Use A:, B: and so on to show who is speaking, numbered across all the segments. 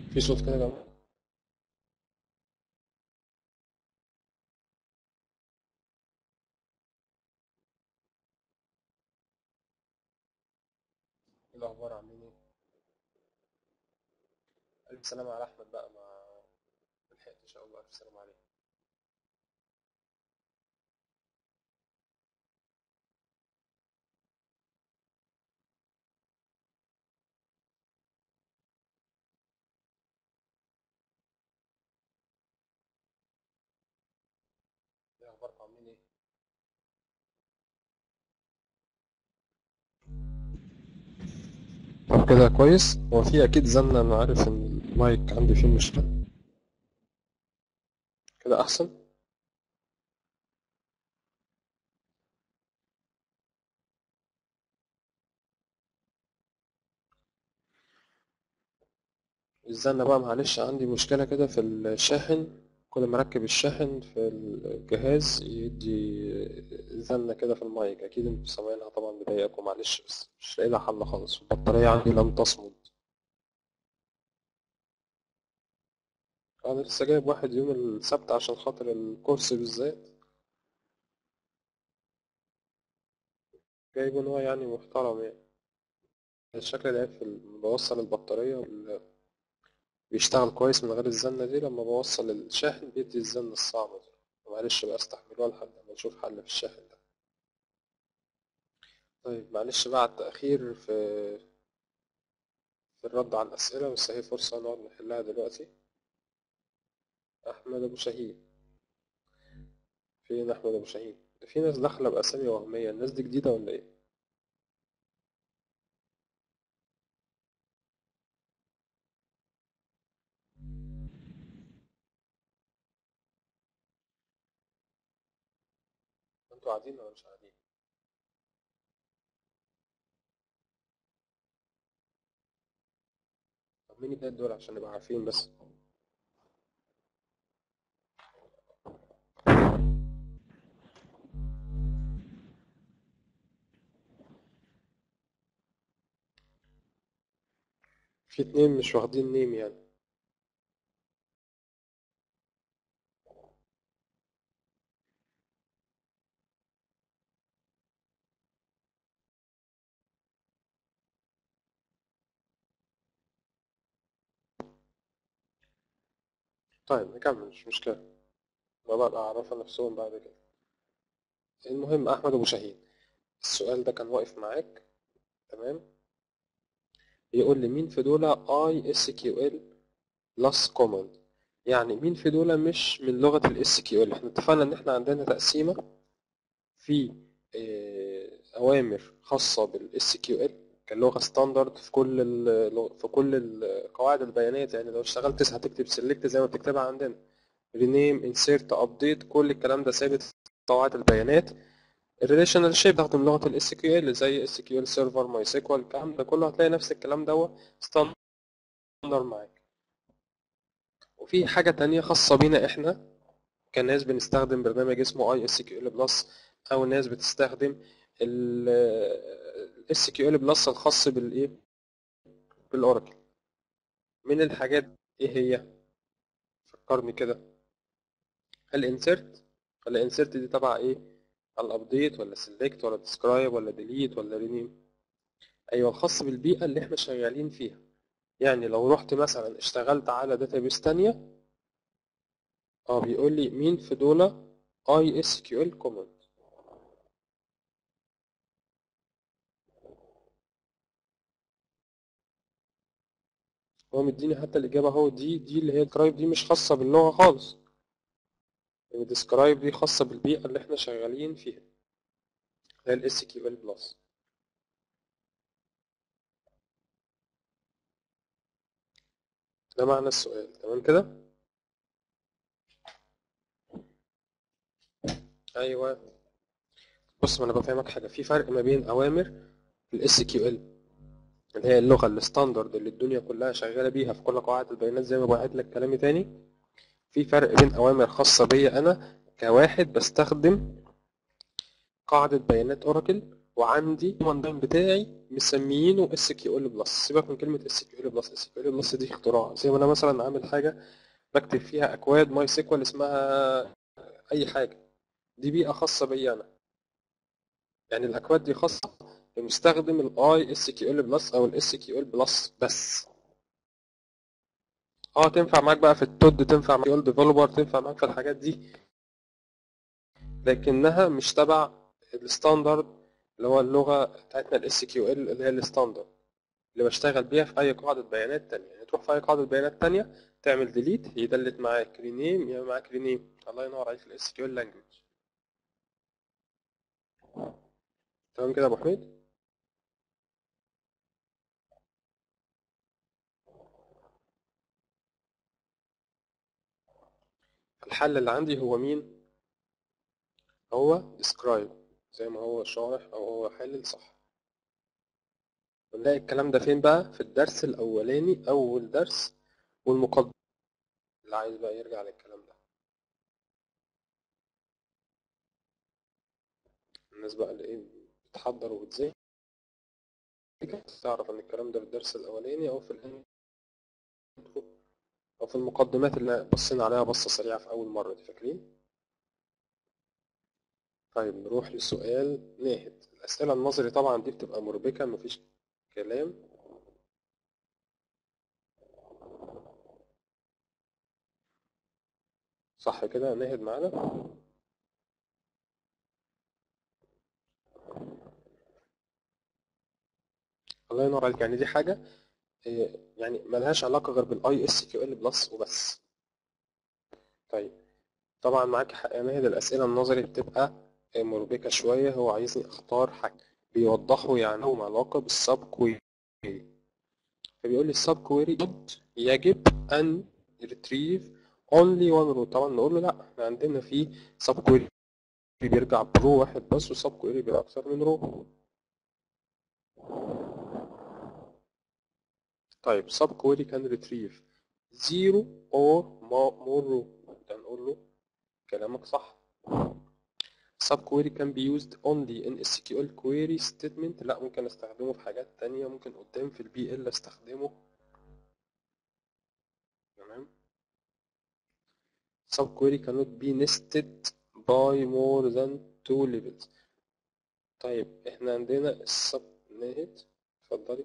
A: في صوت كده يا جماعة ايه الأخبار عاملين ايه؟ ألف سلامة على أحمد بقى ما ملحقتش أقول له ألف سلامة عليه ايه أخباركم عاملين ايه؟ طب كده كويس هو في أكيد زنة أنا عارف إن المايك عندي فيه مشكلة كده أحسن الزنة بقى معلش عندي مشكلة كده في الشاحن كل ما أركب الشاحن في الجهاز يدي زنة كده في المايك أكيد انتوا سامعينها طبعا بضايقكم معلش بس مش لاقي لها حل خالص البطارية عندي لم تصمد أنا لسه جايب واحد يوم السبت عشان خاطر الكورس بالذات جايبه نوع يعني محترم يعني الشكل العيب في ال- بوصل البطارية وال- بيشتغل كويس من غير الزنة دي لما بوصل الشاحن بيدي الزنة الصعبة دي معلش بقى استحملوها لحد ما نشوف حل في الشاحن ده طيب معلش بقى على التأخير في في الرد على الأسئلة بس هي فرصة نقعد نحلها دلوقتي أحمد أبو شاهين فين أحمد أبو شاهين؟ ده في ناس داخلة بأسامي وهمية الناس دي جديدة ولا إيه؟ أنتوا قاعدين ولا مش قاعدين؟ طب مين التلات دول عشان نبقى عارفين بس في اتنين مش واخدين نيم يعني طيب نكمل مش مشكلة ما بقى أعرفها نفسهم بعد كده المهم أحمد أبو شاهين السؤال ده كان واقف معاك تمام يقول لي مين في دول اي اس كيو ال بلس كوماند يعني مين في دول مش من لغة الاس كيو ال احنا اتفقنا ان احنا عندنا تقسيمة في آه، اوامر خاصة بالاس كيو ال كلغة ستاندرد في كل ال في كل ال- قواعد البيانات يعني لو اشتغلت هتكتب سيلكت زي ما بتكتبها عندنا رينيم انسيرت ابديت كل الكلام ده ثابت في قواعد البيانات الريليشنال شيب بستخدم لغه الاس كيو ال زي اس كيو ال سيرفر ماي سيكوال الكلام ده كله هتلاقي نفس الكلام دوت ستاندر معاك وفي حاجه تانية خاصه بينا احنا كناس بنستخدم برنامج اسمه اي اس كيو ال بلس او ناس بتستخدم الاس كيو ال بلس الخاص بالايه بالاوراكل من الحاجات ايه هي فكرني كده الانسيرت الانسيرت دي تبع ايه الابديت ولا سيلكت ولا ديسكرايب ولا ديليت ولا رينيم ايوه الخاص بالبيئه اللي احنا شغالين فيها يعني لو رحت مثلا اشتغلت على داتابيس تانية اه بيقول لي مين في دول اي اس كيو ال كوماند هو مديني حتى الاجابه اهو دي دي اللي هي الدرايف دي مش خاصه باللغه خالص الديسكرايب دي خاصه بالبيئه اللي احنا شغالين فيها اللي هي الاس كيو ال بلس ده معنى السؤال تمام كده ايوه بص ما انا بفهمك حاجه في فرق ما بين اوامر الاس كيو ال اللي هي اللغه الستاندرد اللي الدنيا كلها شغاله بيها في كل قواعد البيانات زي ما بعت لك كلامي تاني في فرق بين اوامر خاصه بيا انا كواحد بستخدم قاعده بيانات اوراكل وعندي الدايم بتاعي مسميينه اس كيو ال بلس سيبك من كلمه اس كيو ال بلس اس كيو ال بلس دي اختراع زي ما انا مثلا عامل حاجه بكتب فيها اكواد ماي سيكوال اسمها اي حاجه دي بيئه خاصه بيا انا يعني الاكواد دي خاصه بمستخدم الاي اس كيو ال بلس او الاس كيو ال بلس بس اه تنفع معاك بقى في التود تنفع معاك في ديفلوبر تنفع معاك في الحاجات دي لكنها مش تبع الستاندرد اللي هو اللغه بتاعتنا الاس كيو ال اللي هي الستاندرد اللي بشتغل بيها في اي قاعده بيانات تانية يعني تروح في اي قاعده بيانات تانية تعمل ديليت يدلت معاك رينيم يا معاك رينيم الله ينور عليك في الاس كيو ال لانجوج تمام كده يا ابو حميد الحل اللي عندي هو مين هو describe زي ما هو شارح او هو حلل صح ونلاقي الكلام ده فين بقى في الدرس الاولاني اول درس والمقدمه اللي عايز بقى يرجع للكلام ده الناس بقى اللي ايه بتحضر وبتذاكر تعرف ان الكلام ده في الدرس الاولاني او في الانترو او في المقدمات اللي بصينا عليها بصه سريعه في اول مره دي فاكرين طيب نروح لسؤال ناهد الاسئله النظري طبعا دي بتبقى مربكه مفيش كلام صح كده ناهد معانا الله ينور عليك يعني دي حاجه إيه، يعني ملهاش علاقه غير بالاي اس كيو ال بلس وبس طيب طبعا معاك حق يا ناهد الاسئله النظري بتبقى مربكه شويه هو عايزني اختار حاجه بيوضحوا يعني لهم علاقه بالسب كويري فبيقول لي السب كويري يجب ان retrieve only one row طبعا نقول له لا احنا عندنا في سب كويري بيرجع برو واحد بس وسب كويري بيبقى اكتر من رو طيب sub query can retrieve zero or more more row ده نقول له كلامك صح sub query can be used only in SQL query statement لا ممكن استخدمه في حاجات تانية ممكن قدام في البي ال استخدمه تمام sub query cannot be nested by more than two levels طيب احنا عندنا السب ناهد اتفضلي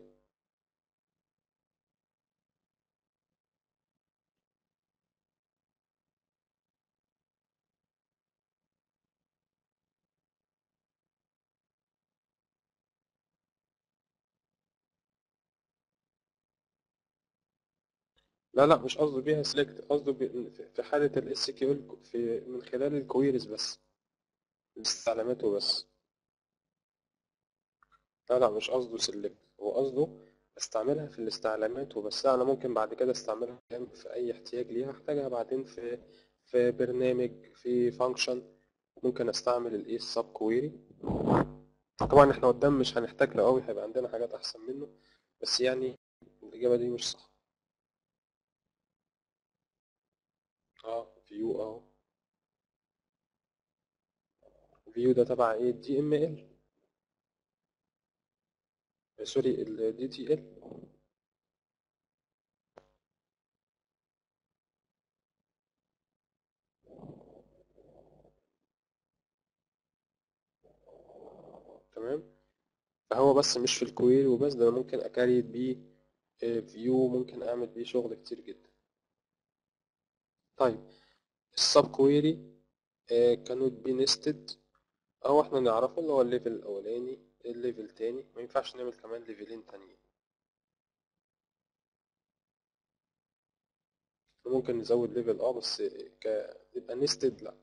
A: لا لا مش قصده بيها سيلكت قصده بي- في حالة ال SQL في من خلال الكويريز بس استعلاماته بس لا لا مش قصده سيلكت هو قصده استعملها في الاستعلامات وبس انا ممكن بعد كده استعملها في اي احتياج ليها احتاجها بعدين في في برنامج في فانكشن ممكن استعمل الايه السب كويري طبعا احنا قدام مش هنحتاج له قوي هيبقى عندنا حاجات احسن منه بس يعني الاجابه دي مش صح اه فيو اهو فيو ده تبع ايه دي ام ال سوري ال دي تي ال تمام فهو بس مش في الكويري وبس ده أنا ممكن اكريت بيه فيو ممكن اعمل بيه شغل كتير جدا طيب السب كويري كانوت بي نستد اهو احنا نعرفه اللي هو الليفل الاولاني الليفل التاني ما ينفعش نعمل كمان ليفلين تانيين ممكن نزود ليفل اه بس ك يبقى نستد لا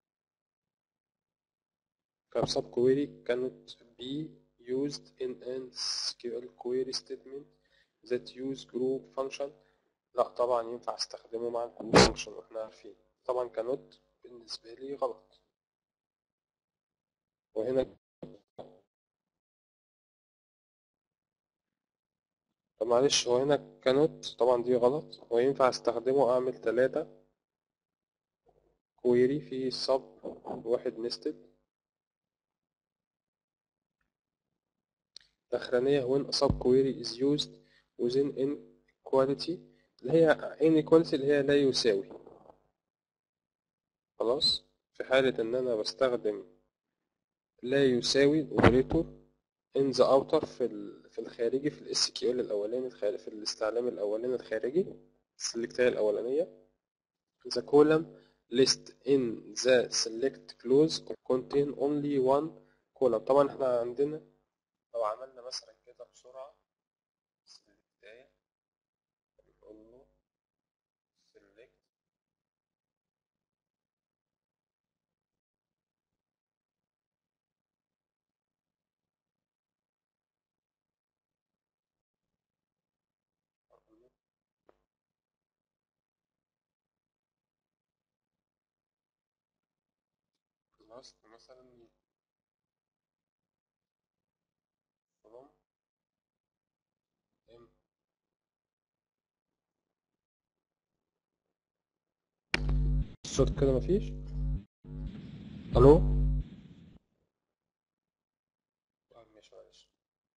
A: كسب كويري cannot be used in an SQL query statement that use group function لا طبعا ينفع استخدمه مع الجروب function واحنا عارفين طبعا cannot بالنسبة لي غلط وهنا طب معلش هو هنا cannot طبعا دي غلط وينفع استخدمه اعمل تلاتة كويري في sub واحد nested الأخرانية when a subquery is used within inequality اللي هي inequality اللي هي لا يساوي خلاص في حالة إن أنا بستخدم لا يساوي الأوبريتور in the outer في ال- في الخارجي في الاس كيو ال الأولاني الخارجي في الاستعلام الأولاني الخارجي السلكتية الأولانية the column list in the select clause contain only one column طبعا احنا عندنا لو عملنا مثلا كده بسرعة سلكتاية نقول له select last مثلا from m الصوت كده مفيش الو آه، ماشي معلش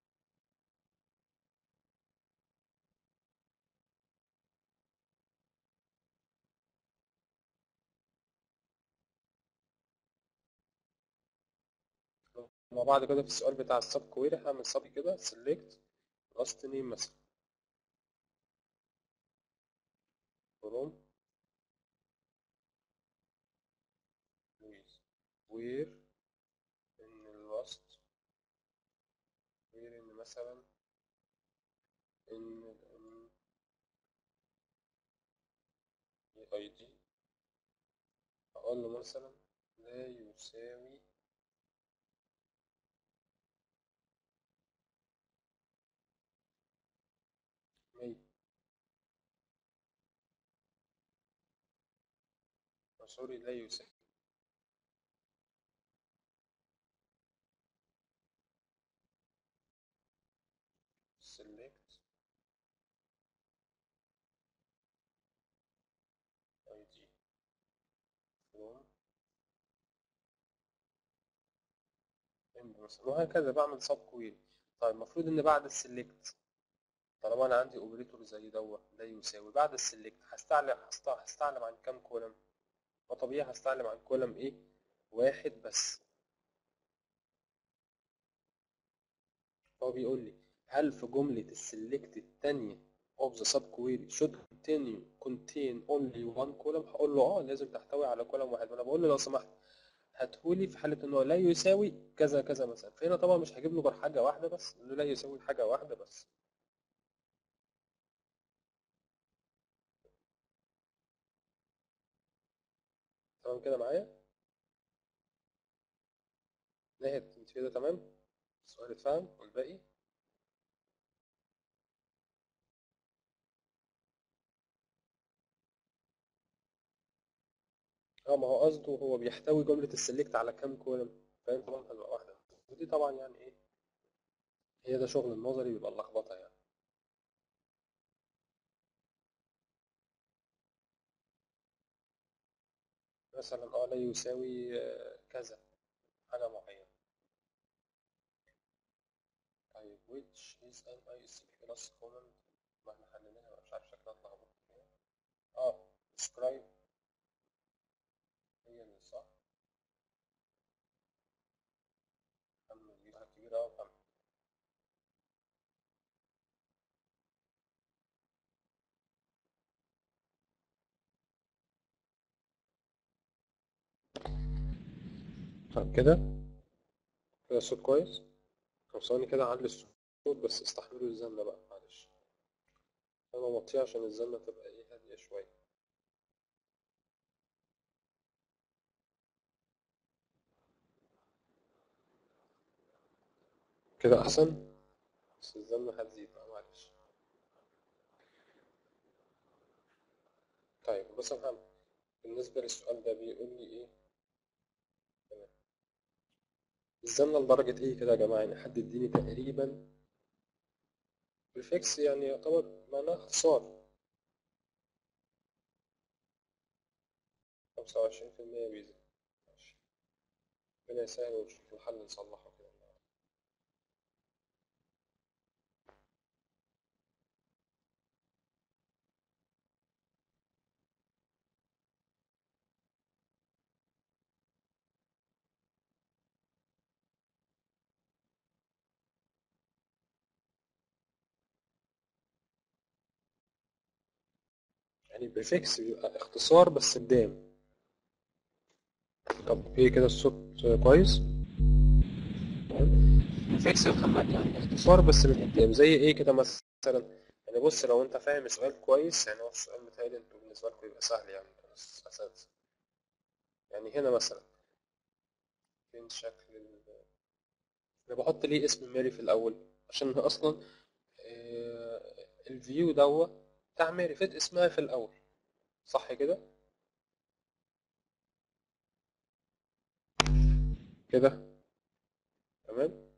A: مع بعض كده في السؤال بتاع السب كويري هعمل سب كده select last name مثلا from Louise where in last where in مثلا in in ID أقول له مثلا لا يساوي مية سوري لا يساوي select ID from end مثلا وهكذا بعمل سب كويري طيب المفروض ان بعد السلكت طالما انا عندي اوبريتور زي دوت لا يساوي بعد السلكت هستعلم هست- هستعلم عن كام كولم وطبيعي هستعلم عن كولم ايه واحد بس هو بيقول لي هل في جملة السلكت التانية of the subquery should continue contain only one column هقول له اه لازم تحتوي على كولم واحد وانا بقول له لو سمحت هاتهولي في حالة ان هو لا يساوي كذا كذا مثلا فهنا طبعا مش هجيب له غير حاجة واحدة بس انه لا يساوي حاجة واحدة بس تمام كده معايا نهت انت كده تمام السؤال اتفهم والباقي اه ما هو قصده هو بيحتوي جملة السلكت على كام كولم فاهم طبعا هتبقى واحدة ودي طبعا يعني ايه هي ده شغل النظري بيبقى اللخبطة يعني مثلا اه لا يساوي آه، كذا حاجة معينة طيب which is an ISP plus colon ما احنا حليناها بقى مش عارف شكلها اتلخبطت فيها اه describe هي اللي صح كمل دي بقى كبيرة أوي كمل طيب كده كده الصوت كويس طب ثواني كده أعلي الصوت بس استحملوا الزنة بقى معلش أنا موطيه عشان الزنة تبقى إيه هادية شوية كده أحسن بس الزنة هتزيد بقى معلش طيب بص يا محمد بالنسبة للسؤال ده بيقول لي إيه تمام الزنة لدرجة إيه كده يا جماعة يعني حد يديني تقريبا الفيكس يعني يعتبر معناه اختصار خمسة وعشرين في المية بيزا ماشي ربنا يسهل ونشوف الحل نصلحه كده يعني بريفكس بيبقى اختصار بس قدام طب ايه كده الصوت كويس بريفكس يعني اختصار بس من قدام زي ايه كده مثلا يعني بص لو انت فاهم السؤال كويس يعني هو السؤال متهيألي انتوا بالنسبة لكم يبقى سهل يعني انتوا ناس اساتذة يعني هنا مثلا فين شكل ال... انا بحط ليه اسم ماري في الاول عشان هي اصلا آه، الفيو دوت بتاع ماري فات اسمها في الاول صح كده كده تمام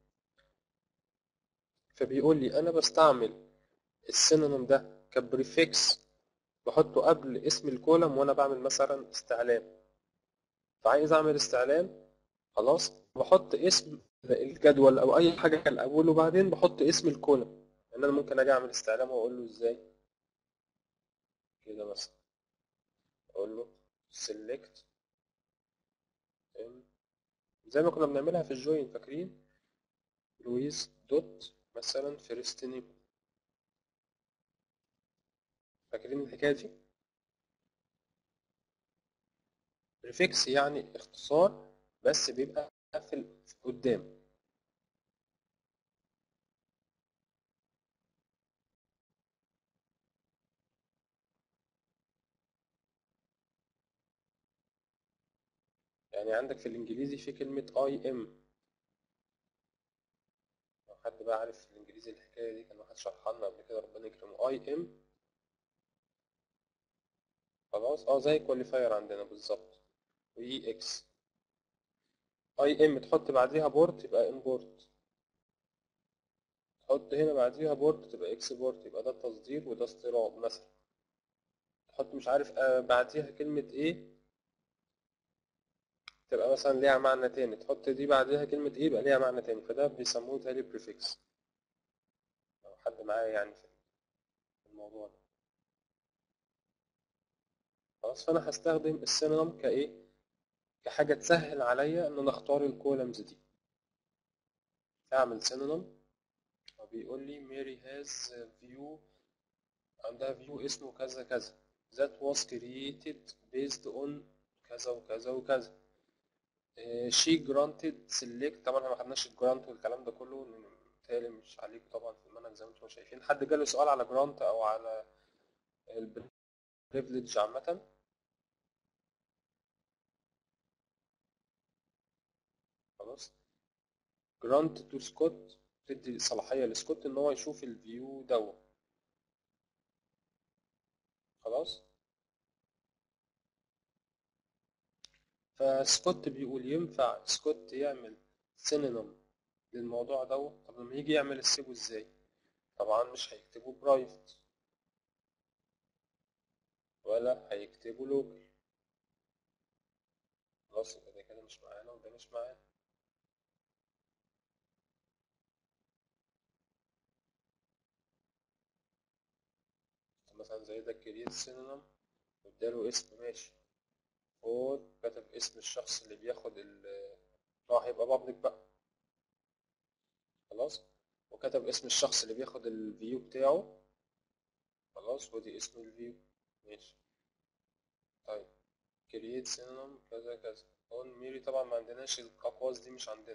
A: فبيقول لي انا بستعمل السينونيم ده كبريفكس بحطه قبل اسم الكولم وانا بعمل مثلا استعلام فعايز اعمل استعلام خلاص بحط اسم الجدول او اي حاجه كان الاول وبعدين بحط اسم الكولم يعني انا ممكن اجي اعمل استعلام واقول له ازاي كده مثلا اقول له select زي ما كنا بنعملها في الجوين فاكرين لويس دوت مثلا فيرست نيم فاكرين الحكايه دي بريفكس يعني اختصار بس بيبقى في قدام يعني عندك في الانجليزي في كلمة I am لو حد بقى عارف في الانجليزي الحكاية دي كان واحد شرحها لنا قبل كده ربنا يكرمه I am خلاص اه زي كواليفاير عندنا بالظبط و EX I am تحط بعديها بورت يبقى import تحط هنا بعديها بورت تبقى export يبقى ده تصدير وده استيراد مثلا تحط مش عارف آه بعديها كلمة ايه تبقى مثلا ليها معنى تاني تحط دي بعدها كلمة ايه يبقى ليها معنى تاني فده بيسموه تالي بريفكس لو حد معايا يعني في الموضوع ده خلاص فانا هستخدم السينونيم كايه كحاجة تسهل عليا ان انا اختار الكولمز دي اعمل سينونيم وبيقول لي ماري هاز فيو عندها فيو اسمه كذا كذا that was created based on كذا وكذا وكذا شي جرانتد سيلكت طبعا احنا ما خدناش الجرانت والكلام ده كله بالتالي مش عليكم طبعا في المنهج زي ما انتم شايفين حد جاله سؤال على جرانت او على البريفليج عامة خلاص جرانت تو سكوت تدي صلاحية لسكوت ان هو يشوف الفيو دوت خلاص فسكوت بيقول ينفع سكوت يعمل سينونيم للموضوع دوت طب لما يجي يعمل السيبه ازاي طبعا مش هيكتبه برايفت ولا هيكتبه لوكال خلاص يبقى ده كده مش معانا وده مش معانا مثلا زي ده كريت سينونيم واداله اسم ماشي فور كتب اسم الشخص اللي بياخد ال اه هيبقى بابليك بقى خلاص وكتب اسم الشخص اللي بياخد الفيو بتاعه خلاص ودي اسم الفيو ماشي طيب create synonym كذا كذا on ميري طبعا ما عندناش الأقواس دي مش عندنا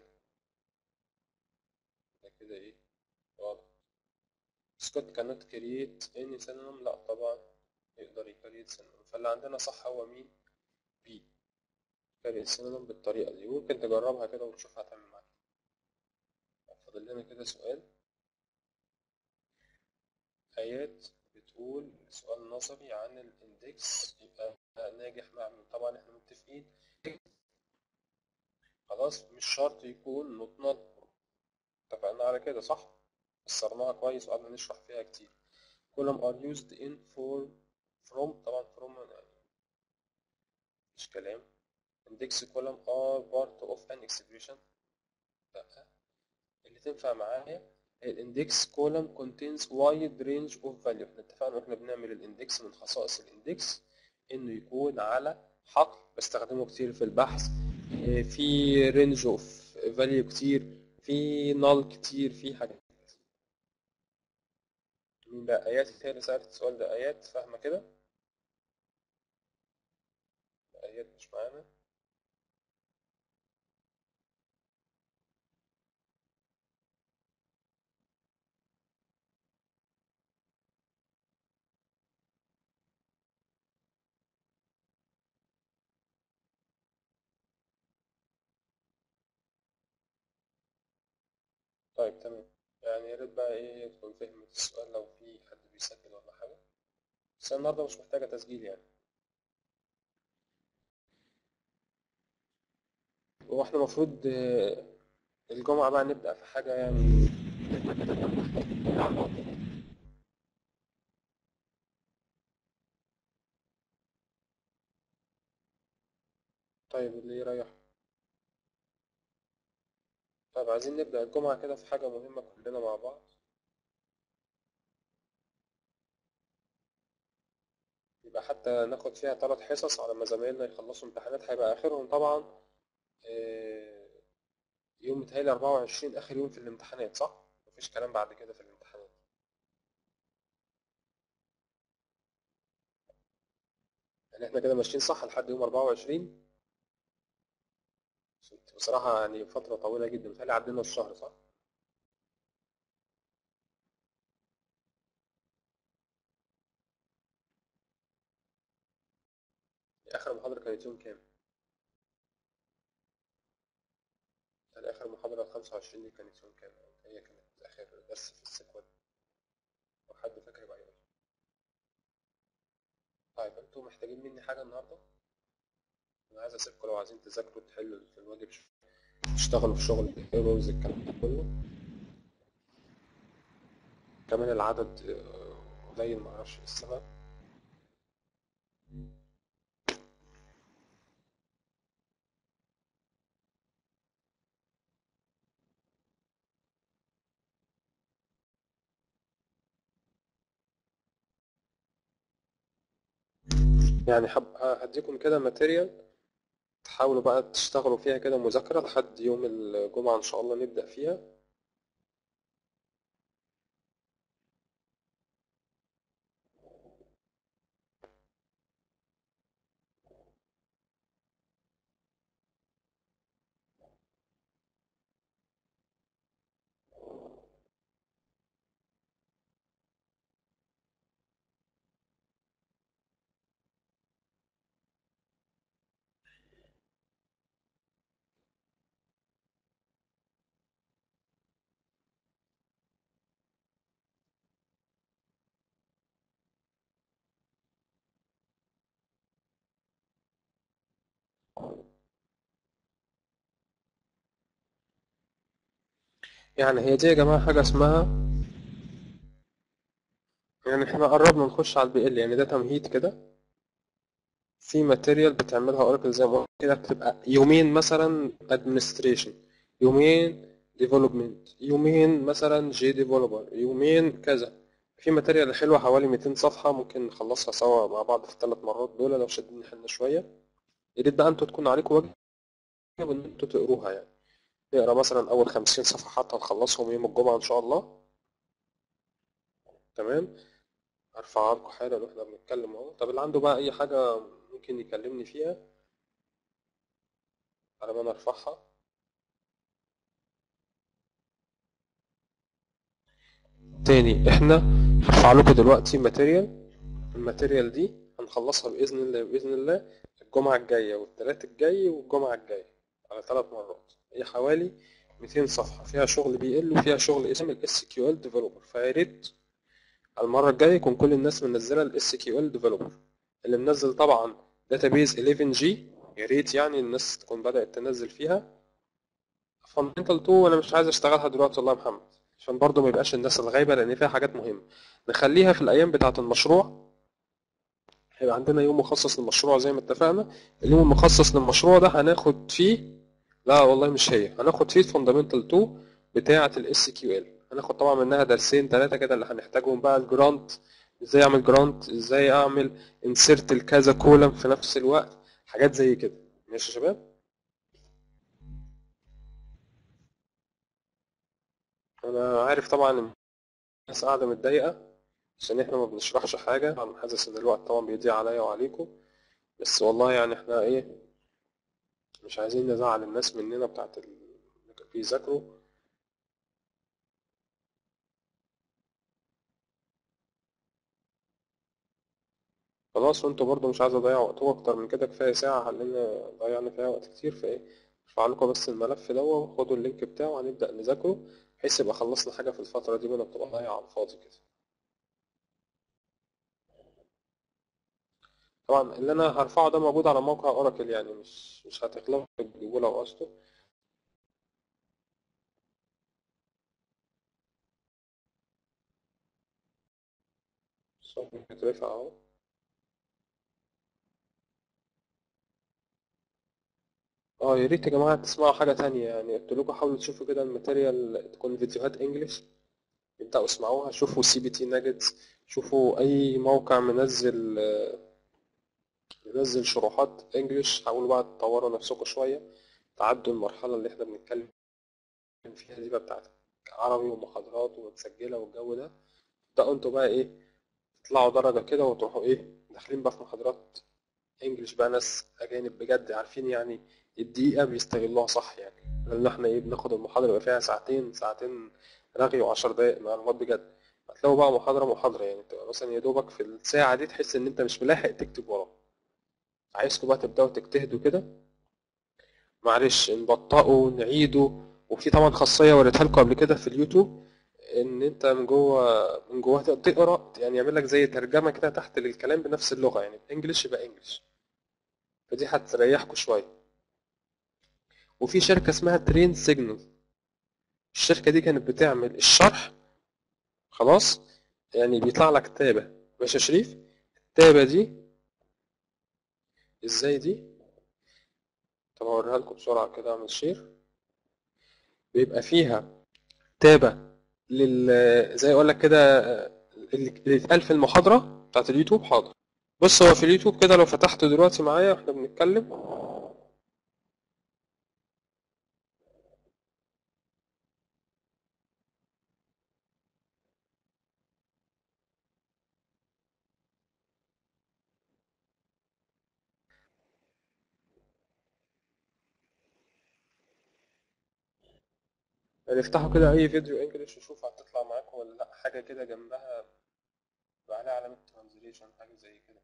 A: ده كده ايه واضح سكوت cannot create any synonym لا طبعا يقدر يكريت synonym فاللي عندنا صح هو مين بي كريت synonym بالطريقة دي ممكن تجربها كده وتشوف هتعمل معاك فاضل لنا كده سؤال آيات بتقول سؤال نظري عن الاندكس يبقى ناجح مع طبعا احنا متفقين خلاص مش شرط يكون نوت نل اتفقنا على كده صح فسرناها كويس وقعدنا نشرح فيها كتير column are used in for from طبعا from يعني مش كلام index column are part of an expression لا اللي تنفع معايا الاندكس كولم contains wide range of value احنا اتفقنا واحنا بنعمل الاندكس من خصائص الاندكس انه يكون على حقل بستخدمه كتير في البحث في رينج اوف فاليو كتير في نال كتير في حاجات مين بقى ايات هي اللي سالت السؤال ده ايات فاهمه كده اياد مش معانا طيب تمام يعني يا ريت بقى ايه يكون فهمت السؤال لو في حد بيسجل ولا حاجة بس أنا النهاردة مش محتاجة تسجيل يعني هو احنا المفروض آه، الجمعة بقى نبدأ في حاجة يعني طيب اللي يريح طيب عايزين نبدأ الجمعة كده في حاجة مهمة كلنا مع بعض يبقى حتى ناخد فيها ثلاث حصص على ما زمايلنا يخلصوا امتحانات هيبقى آخرهم طبعا آه، يوم متهيألي 24 آخر يوم في الامتحانات صح؟ مفيش كلام بعد كده في الامتحانات يعني احنا كده ماشيين صح لحد يوم 24 بصراحة يعني فترة طويلة جدا متهيألي عدينا الشهر صح؟ آخر محاضرة كانت يوم كام؟ يعني آخر محاضرة 25 دي كانت يوم كام؟ هي كانت آخر درس في السكواد لو حد فاكر يبقى يقول طيب انتوا محتاجين مني حاجة النهاردة؟ أنا عايز أسيبكم لو عايزين تذاكروا تحلوا في الواجب شوية تشتغلوا في شغل الايرورز الكلام ده كله كمان العدد آه، قليل معرفش ايه السبب يعني حب هديكم كده ماتيريال تحاولوا بقى تشتغلوا فيها كده مذاكرة لحد يوم الجمعة إن شاء الله نبدأ فيها يعني هي دي يا جماعة حاجة اسمها يعني احنا قربنا نخش على البي ال يعني ده تمهيد كده في ماتيريال بتعملها اوراكل زي ما قلت كده بتبقى يومين مثلا ادمنستريشن يومين ديفلوبمنت يومين مثلا جي ديفلوبر يومين كذا في ماتيريال حلوة حوالي 200 صفحة ممكن نخلصها سوا مع بعض في الثلاث مرات دول لو شدين حيلنا شوية يا ريت بقى انتوا تكون عليكم واجب ان انتوا تقروها يعني نقرا مثلا اول 50 صفحة حتى نخلصهم يوم الجمعة ان شاء الله تمام هرفعها لكم حالا واحنا بنتكلم اهو طب اللي عنده بقى اي حاجة ممكن يكلمني فيها على ما انا ارفعها تاني احنا هرفع لكم دلوقتي ماتيريال الماتيريال دي هنخلصها باذن الله باذن الله الجمعة الجاية والتلات الجاي والجمعة الجاية على ثلاث مرات هي حوالي 200 صفحة فيها شغل بي ال وفيها شغل اسم الاس كيو ال ديفلوبر فيا ريت المرة الجاية يكون كل الناس منزلة الاس كيو ال ديفلوبر اللي منزل طبعا داتابيز 11 جي يا ريت يعني الناس تكون بدأت تنزل فيها فاندمنتال 2 انا مش عايز اشتغلها دلوقتي والله يا محمد عشان برضه ما يبقاش الناس الغايبة لان فيها حاجات مهمة نخليها في الايام بتاعة المشروع هيبقى عندنا يوم مخصص للمشروع زي ما اتفقنا اليوم المخصص للمشروع ده هناخد فيه لا والله مش هي هناخد فيه الفاندامنتال 2 بتاعة الاس كيو ال هناخد طبعا منها درسين ثلاثة كده اللي هنحتاجهم بقى الجرانت ازاي اعمل جرانت ازاي اعمل انسيرت الكذا كولم في نفس الوقت حاجات زي كده ماشي يا شباب انا عارف طبعا إن الناس قاعدة متضايقة عشان احنا ما بنشرحش حاجة انا حاسس ان الوقت طبعا بيضيع عليا وعليكم بس والله يعني احنا ايه مش عايزين نزعل الناس مننا بتاعت اللي بيذاكروا خلاص وانتوا برضو مش عايز اضيع وقتكم اكتر من كده كفايه ساعه خلينا ضيعنا فيها وقت كتير فايه ارفع لكم بس الملف ده وخدوا اللينك بتاعه وهنبدا نذاكره بحيث يبقى خلصنا حاجه في الفتره دي بدل ما تبقى ضايعه على الفاضي كده طبعا اللي انا هرفعه ده موجود على موقع اوراكل يعني مش مش هتغلبوا تجيبوه لو قصده الصوت بيترفع اهو اه يا ريت يا جماعه تسمعوا حاجه تانية يعني قلت لكم حاولوا تشوفوا كده الماتيريال تكون فيديوهات انجليش ابدأوا اسمعوها شوفوا سي بي تي ناجتس شوفوا اي موقع منزل منزل شروحات انجليش حاولوا بقى تطوروا نفسكم شويه تعدوا المرحله اللي احنا بنتكلم فيها دي بقى بتاعت عربي ومحاضرات ومتسجله والجو ده تبدأوا انتوا بقى ايه تطلعوا درجه كده وتروحوا ايه داخلين بقى في محاضرات انجليش بقى ناس اجانب بجد عارفين يعني الدقيقه بيستغلوها صح يعني لان احنا ايه بناخد المحاضره يبقى فيها ساعتين ساعتين رغي وعشر دقايق معلومات بجد هتلاقوا بقى محاضره محاضره يعني تبقى مثلا يا دوبك في الساعه دي تحس ان انت مش ملاحق تكتب وراه عايزكم بقى تبداوا تجتهدوا كده معلش نبطئوا نعيدوا وفي طبعا خاصيه وريتها لكم قبل كده في اليوتيوب ان انت من جوه من جوه تقرا يعني يعمل لك زي ترجمه كده تحت للكلام بنفس اللغه يعني انجلش يبقى انجلش فدي هتريحكم شويه وفي شركه اسمها ترين سيجنال الشركه دي كانت بتعمل الشرح خلاص يعني بيطلع لك تابه ماشي يا شريف التابه دي ازاي دي طب اوريها لكم بسرعه كده اعمل شير بيبقى فيها تابه لل زي اقول لك كده اللي اتقال في المحاضره بتاعت اليوتيوب حاضر بص هو في اليوتيوب كده لو فتحته دلوقتي معايا واحنا بنتكلم يعني افتحوا كده اي فيديو انجلش وشوف هتطلع معاكم ولا لا حاجه كده جنبها بقى عليها علامه ترانزليشن حاجه زي كده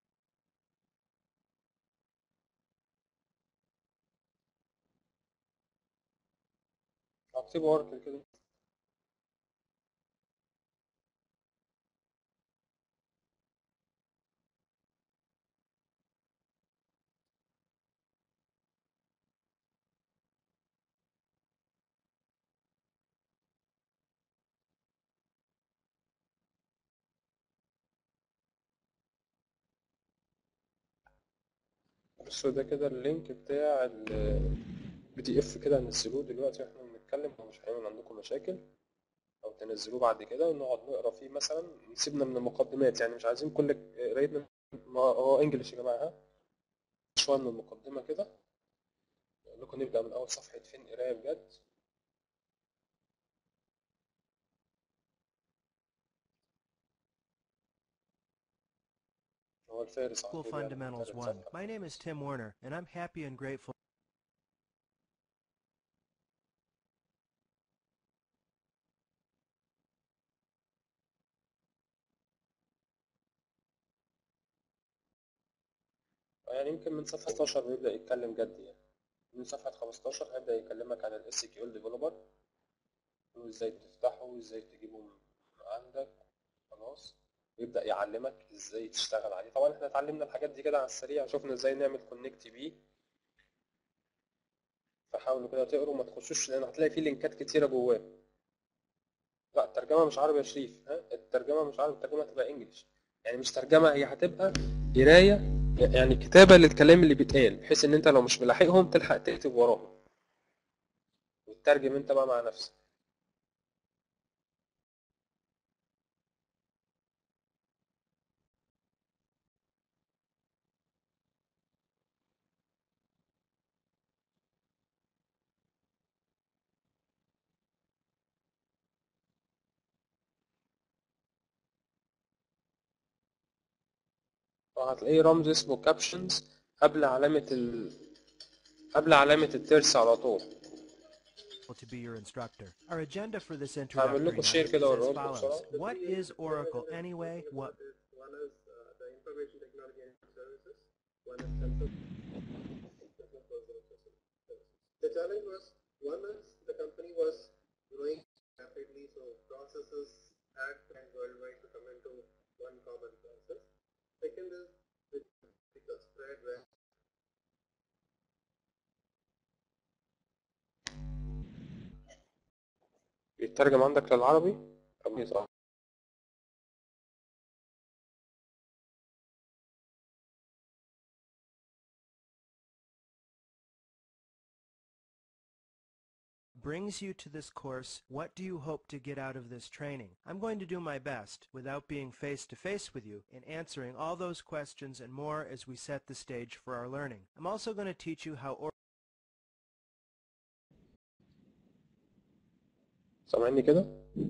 A: اكتبوا اوراكل كده بصوا ده كده اللينك بتاع البي دي اف كده هنزلوه دلوقتي واحنا بنتكلم هو مش هيعمل عندكم مشاكل او تنزلوه بعد كده ونقعد نقرا فيه مثلا نسيبنا من المقدمات يعني مش عايزين كل قرايتنا ما هو انجلش يا جماعه ها شويه من المقدمه كده اقول لكم نبدا من اول صفحه فين قرايه بجد هو الفارس على
B: School
A: طول يعني
B: Fundamentals
A: تالت
B: 1.
A: صفحه
B: My name is Tim Werner, and I'm happy and grateful.
A: يعني يمكن من صفحه 12 بيبدا يتكلم جد يعني من صفحه 15 هيبدا يكلمك عن الاس كيو ال ديفلوبر وازاي تفتحه وازاي تجيبه من عندك خلاص يبدأ يعلمك ازاي تشتغل عليه طبعا احنا اتعلمنا الحاجات دي كده على السريع شفنا ازاي نعمل كونكت بيه فحاولوا كده تقروا ما تخشوش لان هتلاقي فيه لينكات كتيرة جواه لا الترجمة مش عربي يا شريف ها الترجمة مش عربي الترجمة هتبقى انجلش يعني مش ترجمة هي هتبقى قراية يعني كتابة للكلام اللي بيتقال بحيث ان انت لو مش ملاحقهم تلحق تكتب وراهم وتترجم انت بقى مع نفسك هتلاقيه رمز اسمه captions قبل علامة ال... قبل علامة الترس على طول
B: to be your instructor. Our agenda for this
A: هعمل
B: introductory
A: لكم
B: night
A: شير
B: is
A: كده
B: as
A: واوريكم
B: follows.
A: بسرعة
B: What is Oracle anyway? What
C: One is uh, the information technology and services. One is census. business services. The challenge was one is the company was growing rapidly, so processes had planned worldwide to come into one common process. Second is it because spread where
A: بيترجم عندك للعربي طب صح
B: brings you to this course? What do you hope to get out of this training? I'm going to do my best, without being face to face with you, in answering all those questions and more as we set the stage for our learning. I'm also going to teach you how Oracle
A: سامعني كده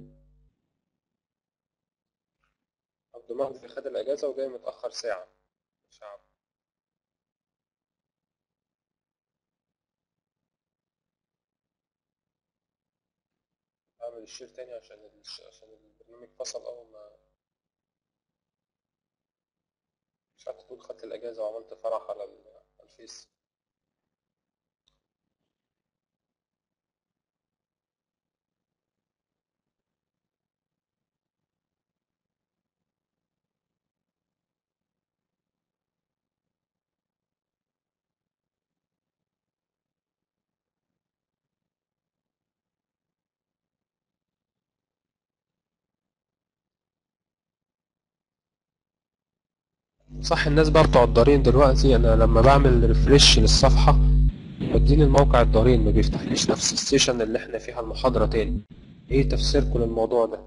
A: عبد المهدي خد الأجازة وجاي متأخر ساعة مش عارف أعمل الشير تاني عشان الش... عشان البرنامج فصل أول ما مش عارف تقول خدت الأجازة وعملت فرح على ال- على الفيس صح الناس بقى بتوع الدارين دلوقتي انا لما بعمل ريفرش للصفحة بديني الموقع الدارين ما بيفتحليش نفس السيشن اللي احنا فيها المحاضرة تاني ايه تفسيركم للموضوع ده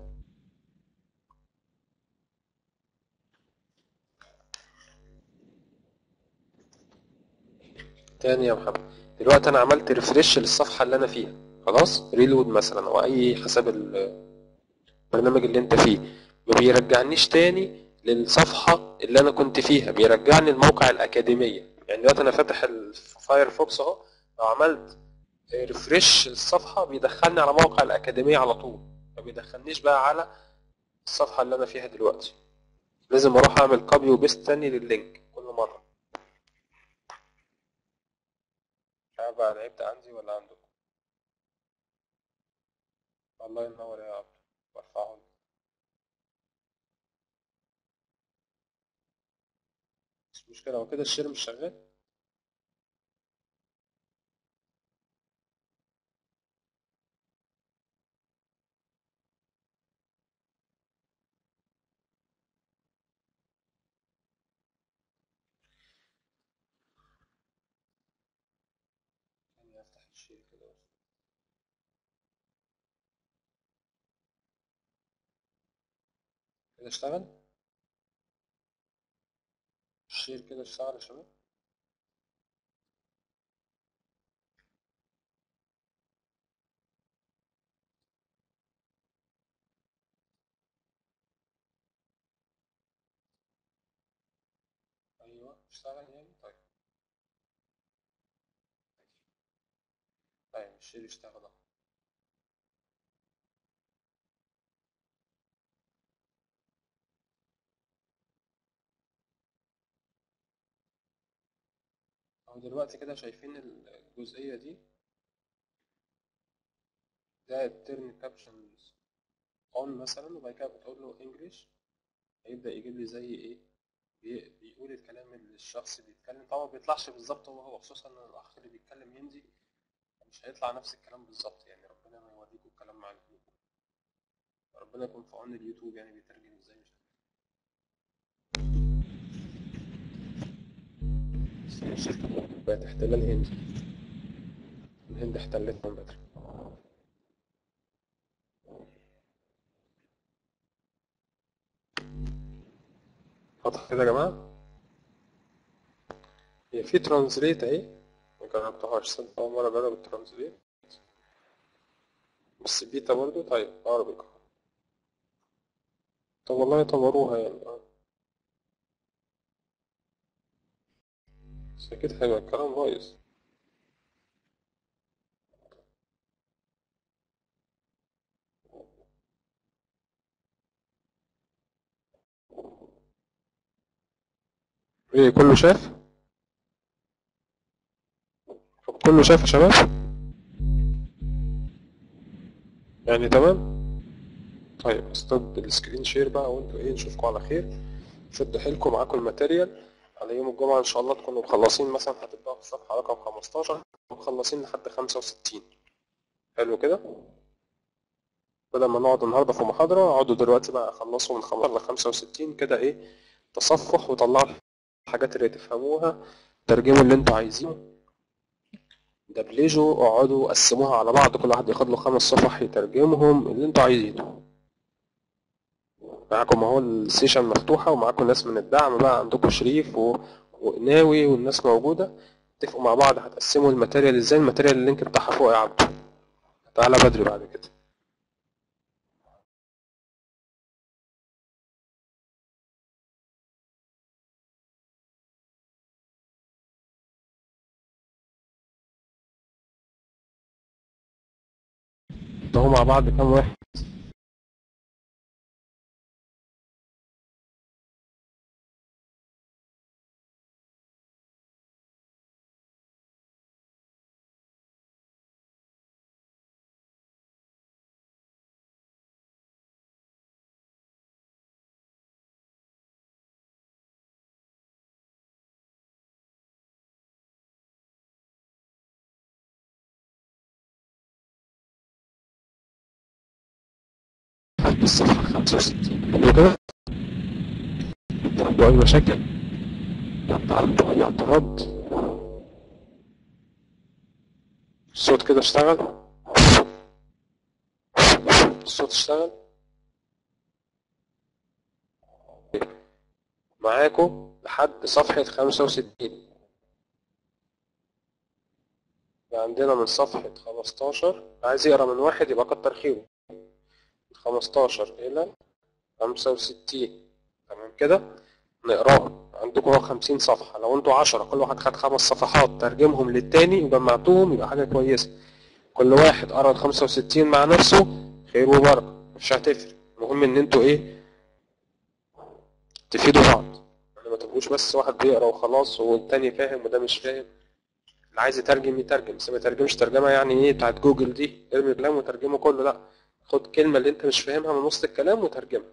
A: تاني يا محمد دلوقتي انا عملت ريفرش للصفحة اللي انا فيها خلاص ريلود مثلا او اي حساب البرنامج اللي انت فيه ما بيرجعنيش تاني للصفحة اللي انا كنت فيها بيرجعني الموقع الاكاديمية يعني دلوقتي انا فاتح الفايرفوكس اهو لو عملت ريفرش للصفحة بيدخلني على موقع الاكاديمية على طول ما بيدخلنيش بقى على الصفحة اللي انا فيها دلوقتي لازم اروح اعمل كوبي وبيست تاني لللينك كل مرة مش عارف بقى العيب ده عندي ولا عندكم الله ينور يا عبد برفعه لك. مش مشكلة هو كده الشير مش شغال ثانية افتح الشير كده بس. كده اشتغل الشير كده اشتغل يا شباب ايوه اشتغل يعني طيب طيب الشير اشتغل اهو اهو دلوقتي كده شايفين الجزئية دي ده الترن كابشنز اون مثلا وبعد كده بتقول له انجلش هيبدأ يجيب لي زي ايه بي- بيقول الكلام اللي الشخص بيتكلم طبعا ما بيطلعش بالظبط هو هو خصوصا ان الاخ اللي بيتكلم هندي مش هيطلع نفس الكلام بالظبط يعني ربنا ما يوريكم الكلام مع اليوتيوب ربنا يكون في عون اليوتيوب يعني بيترجم ازاي مش عارف. الشركة بقت احتلال هندي الهند احتلتنا من بدري واضح كده يا جماعة هي في ترانزليت اهي ما جربتهاش صدق أول مرة أجرب الترانزليت بس بيتا برضو طيب عربي طب والله طوروها يعني آه. بس أكيد هيبقى الكلام بايظ ايه كله شاف؟ كله شاف يا شباب؟ يعني تمام؟ طيب استاذ السكرين شير بقى وانتوا ايه نشوفكم على خير شدوا حيلكم معاكم الماتيريال على يوم الجمعة ان شاء الله تكونوا مخلصين مثلا هتبدأوا في الصفحة رقم 15 ومخلصين لحد 65 حلو كده؟ بدل ما نقعد النهارده في محاضرة اقعدوا دلوقتي بقى خلصوا من 15 ل 65 كده ايه تصفح وطلعوا الحاجات اللي تفهموها ترجموا اللي انتوا عايزينه دبلجوا اقعدوا قسموها على بعض كل واحد ياخد له خمس صفح يترجمهم اللي انتوا عايزينه معاكم اهو السيشن مفتوحة ومعاكم ناس من الدعم بقى عندكم شريف و... وقناوي والناس موجودة اتفقوا مع بعض هتقسموا الماتيريال ازاي الماتيريال اللينك بتاعها فوق يا عبدو تعالى بدري بعد كده اهو مع بعض كام واحد لحد الصفحة 65 حلو كده عندوا أي مشاكل عندوا أي اعتراض الصوت كده اشتغل الصوت اشتغل معاكم لحد صفحة 65 يبقى عندنا من صفحة 15 عايز يقرا من واحد يبقى كتر خيره 15 إلى 65 تمام كده نقراهم عندكم هو 50 صفحة لو انتوا 10 كل واحد خد خمس صفحات ترجمهم للتاني وجمعتوهم يبقى حاجة كويسة كل واحد قرا ال 65 مع نفسه خير وبركة مش هتفرق المهم ان انتوا ايه تفيدوا بعض يعني ما تبقوش بس واحد بيقرا وخلاص والتاني فاهم وده مش فاهم اللي عايز يترجم يترجم بس ما يترجمش ترجمة يعني ايه بتاعت جوجل دي ارمي الكلام وترجمه كله لا خد كلمة اللي انت مش فاهمها من وسط الكلام وترجمها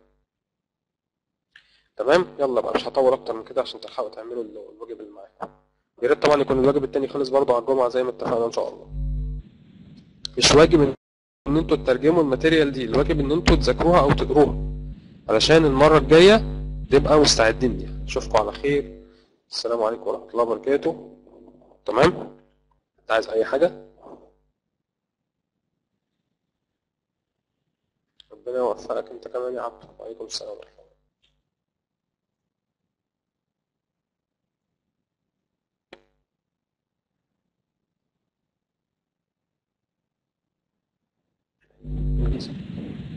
A: تمام يلا بقى مش هطول اكتر من كده عشان تلحقوا تعملوا ال- الواجب اللي معاكم يا ريت طبعا يكون الواجب التاني خلص برضه على الجمعة زي ما اتفقنا ان شاء الله مش واجب ان ان انتوا تترجموا الماتيريال دي الواجب ان انتوا تذاكروها او تقروها علشان المرة الجاية تبقى مستعدين ليها اشوفكم على خير السلام عليكم ورحمة الله وبركاته تمام انت عايز اي حاجة ربنا يوفقك انت كمان يا عبد وعليكم السلام ورحمة الله
D: Thank you.